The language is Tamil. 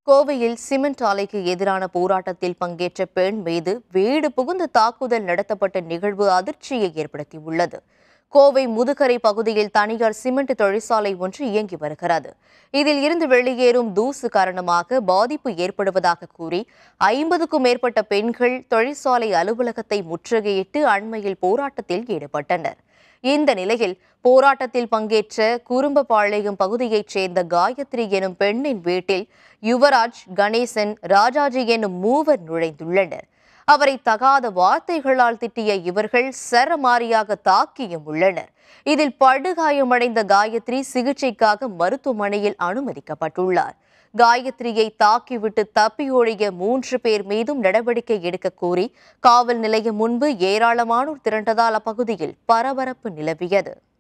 கோவையில் சிமெண்ட் ஆலைக்கு எதிரான போராட்டத்தில் பங்கேற்ற பெண் மீது வீடு புகுந்து தாக்குதல் நடத்தப்பட்ட நிகழ்வு அதிர்ச்சியை ஏற்படுத்தியுள்ளது கோவை முதுகரை பகுதியில் தனியார் சிமெண்ட் தொழிற்சாலை ஒன்று இயங்கி வருகிறது இதில் இருந்து வெளியேறும் தூசு காரணமாக பாதிப்பு ஏற்படுவதாக கூறி ஐம்பதுக்கும் மேற்பட்ட பெண்கள் தொழிற்சாலை அலுவலகத்தை முற்றுகையிட்டு அண்மையில் போராட்டத்தில் ஈடுபட்டனர் இந்த நிலையில் போராட்டத்தில் பங்கேற்ற குறும்பபாளையம் பகுதியைச் சேர்ந்த காயத்ரி எனும் பெண்ணின் வீட்டில் யுவராஜ் கணேசன் ராஜாஜி எனும் மூவர் நுழைந்துள்ளனர் அவரை தகாத வார்த்தைகளால் திட்டிய இவர்கள் சரமாரியாக தாக்கியும் உள்ளனர் இதில் படுகாயமடைந்த காயத்ரி சிகிச்சைக்காக மருத்துவமனையில் அனுமதிக்கப்பட்டுள்ளார் காயத்ரியை தாக்கிவிட்டு தப்பியோடிய மூன்று பேர் மீதும் நடவடிக்கை எடுக்க கோரி காவல் நிலையம் முன்பு ஏராளமானோர் திரண்டதால் அப்பகுதியில் பரபரப்பு நிலவியது